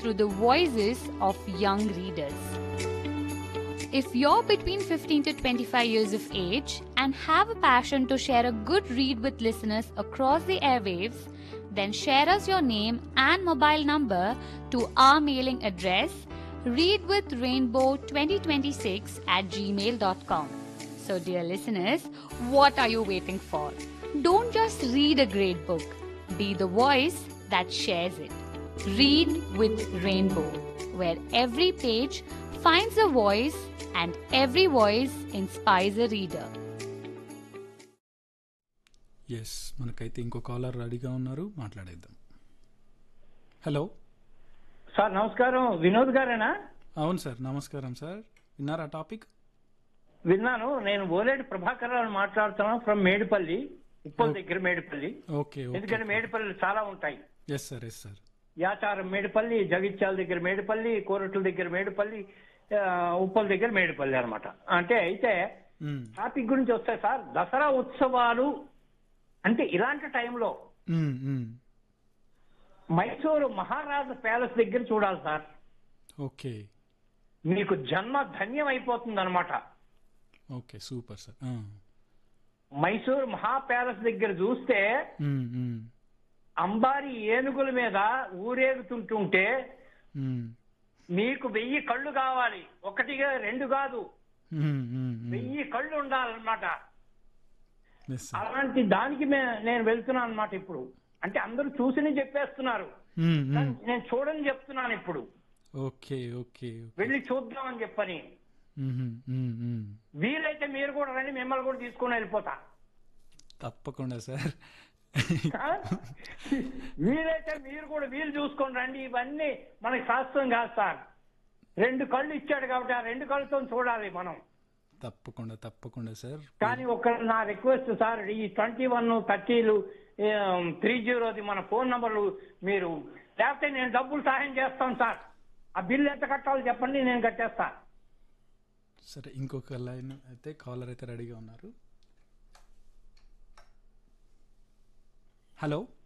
through the voices of young readers. If you're between 15 to 25 years of age and have a passion to share a good read with listeners across the airwaves, then share us your name and mobile number to our mailing address readwithrainbow2026 at gmail.com. So, dear listeners, what are you waiting for? Don't just read a great book, be the voice that shares it. Read with Rainbow, where every page finds a voice and every voice inspires a reader. Yes మనకైతే ఇంకో caller రెడీగా ఉన్నారు మాట్లాడేద్దాం hello sir నమస్కారం వినోద్ గారేనా అవును sir నమస్కారం sir విన్నారా టాపిక్ విన్నాను నేను ఓలేడు ప్రభాకర్ రావు మాట్లాడుతున్నాను ఫ్రమ్ మేడిపల్లి ఉప్పల్ దగ్గర మేడిపల్లి ఓకే ఓకే ఎందుకంటే మేడిపల్లి చాలా ఉంటాయి yes sir yes sir Yacharam Medipally Jagtial దగ్గర మేడిపల్లి కోరట్ల దగ్గర మేడిపల్లి ఆ, ఉప్పల్ దగ్గర మేడిపల్లి అన్నమాట అంటే అయితే టాపిక్ గురించి వస్తాయి సార్ దసరా ఉత్సవాలు అంటే ఇలాంటి టైంలో మైసూరు మహారాజా ప్యాలెస్ దగ్గర చూడాలి సార్ ఓకే మీకు జన్మ ధన్యం అయిపోతుంది అనమాట ఓకే సూపర్ సార్ మైసూర్ మహా ప్యాలెస్ దగ్గర చూస్తే అంబారి ఏనుగుల మీద ఊరేగుతుంటుంటే మీకు వెయ్యి కళ్ళు కావాలి ఒకటిగా రెండు కాదు వెయ్యి కళ్ళు ఉండాలన్నమాట ఎస్ సార్ అలాంటి దానికి మే- నేను వెళ్తున్నాను అనమాట ఇప్పుడు అంటే అందరూ చూసిని చెప్పేస్తున్నారు కానీ నేను చూడని చెప్తున్నాను ఇప్పుడు ఓకే ఓకే వెళ్ళి చూద్దామని చెప్పని వీలైతే మీరు కూడా రండి మిమ్మల్ని కూడా తీసుకొని వెళ్ళిపోతా తప్పకుండా సార్ ఆ? వీలైతే మీరు కూడా వీలు చూసుకొని రండి ఇవన్నీ మనకి శాస్త్రం కాదు సార్ రెండు కళ్ళు ఇచ్చాడు కాబట్టి ఆ రెండు కళ్ళతో చూడాలి మనం తప్పకుండా తప్పకుండా సార్ కానీ ఒక నా రిక్వెస్ట్ సార్ ఈ ట్వంటీ వన్ థర్టీలు త్రీ జీరోది మన ఫోన్ నంబర్లు మీరు లేకపోతే నేను డబ్బులు సహాయం చేస్తాను సార్ ఆ బిల్లు ఎంత కట్టాలో చెప్పండి నేను కట్టేస్తా సరే ఇంకొక లైన్ అయితే కాలర్ అయితే రెడీగా ఉన్నారు హలో